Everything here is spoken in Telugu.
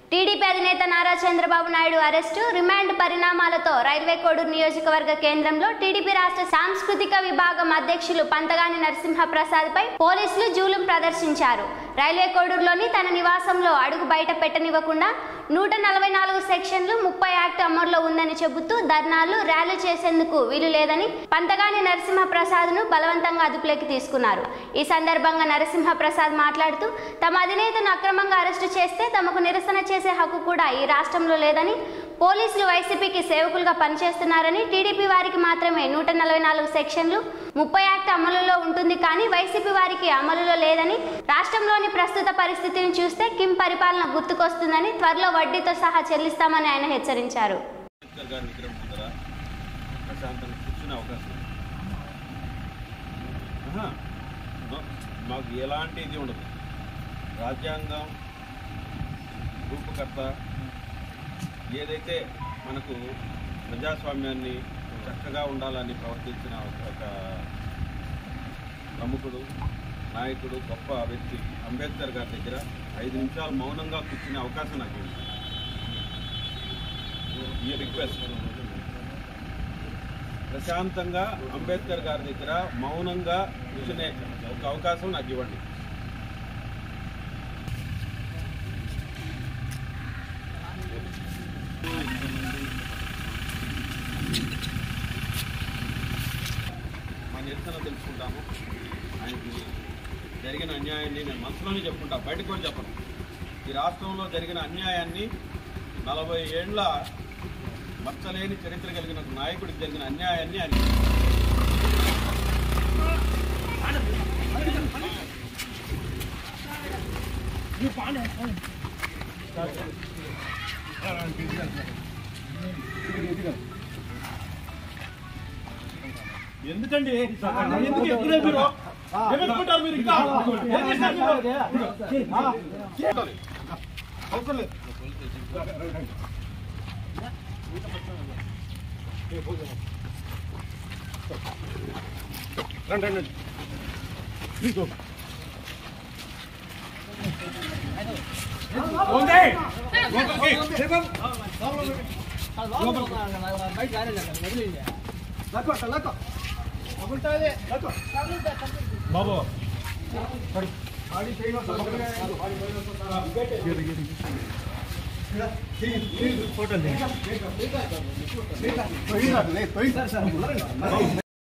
టీడీపీ అధినేత నారా చంద్రబాబు నాయుడు అరెస్టు రిమాండ్ పరిణామాలతో రైల్వే కోడూరు నియోజకవర్గ కేంద్రంలో టీడీపీ రాష్ట్ర సాంస్కృతిక విభాగం అధ్యక్షులు పంతగాని నరసింహప్రసాద్ పై పోలీసులు జూలుం ప్రదర్శించారు రైల్వే కోడూరులోని తన నివాసంలో అడుగు బయట పెట్టనివ్వకుండా నూట నలభై నాలుగు సెక్షన్లు ముప్పై యాక్ట్ అమల్లో ఉందని చెబుతూ ధర్నాలు ర్యాలీ చేసేందుకు వీలు లేదని పంతగాని నరసింహప్రసాద్ ను బలవంతంగా అదుపులోకి తీసుకున్నారు ఈ సందర్భంగా నరసింహప్రసాద్ మాట్లాడుతూ తమ అధినేతను అక్రమంగా అరెస్టు చేస్తే తమకు నిరసన చేసే హక్కు కూడా ఈ రాష్ట్రంలో లేదని పోలీసులు వైసీపీకి సేవకులుగా పనిచేస్తున్నారని టీడీపీ వారికి మాత్రమే నూట నలభై నాలుగు సెక్షన్లు ముప్పై యాక్ట్ అమలులో ఉంటుంది కానీ వైసీపీ వారికి అమలులో లేదని రాష్ట్రంలోని ప్రస్తుత పరిస్థితిని చూస్తే కిమ్ పరిపాలన గుర్తుకొస్తుందని త్వరలో వడ్డీతో సహా చెల్లిస్తామని ఆయన హెచ్చరించారు అంబేద్కర్ గారి విగ్రహం ముందర ప్రశాంతంగా కూర్చునే అవకాశం ఉంది. ఆహా. నో, మాకు ఎలాంటి ఇది ఉండదు రాజ్యాంగం రూపకర్త ఏదైతే మనకు ప్రజాస్వామ్యాన్ని చక్కగా ఉండాలని ప్రవర్తించిన ఒక ఒక ప్రముఖుడు నాయకుడు గొప్ప వ్యక్తి అంబేద్కర్ గారి దగ్గర ఐదు నిమిషాలు మౌనంగా కూర్చునే అవకాశం నాకు ఉంది ఈ రిక్వెస్ట్ ప్రశాంతంగా అంబేద్కర్ గారి దగ్గర మౌనంగా కూర్చునే ఒక అవకాశం నాకు ఇవ్వండి మా నిరసన తెలుసుకుంటాము ఆయనకి జరిగిన అన్యాయాన్ని నేను మనసులోనే చెప్పుకుంటా బయటకు కూడా చెప్పను ఈ రాష్ట్రంలో జరిగిన అన్యాయాన్ని నలభై ఏళ్ల మచ్చలేని చరిత్ర కలిగిన ఒక నాయకుడికి జరిగిన అన్యాయాన్ని ఆయన ఎందుకండి ఎందుకు ఎప్పుడే మీరు ఏమనుకుంటారు మీరు ఇంకా ఏం చేశారు మీరు? ఆ, అవసరం లేదు రండి రండి రండి. ఇదిగో. ఓకే. లోపలికి. లక్కు అట్ట, లక్కు. లక్కు. బాబు పడు. ఫోటోలు తీయండి.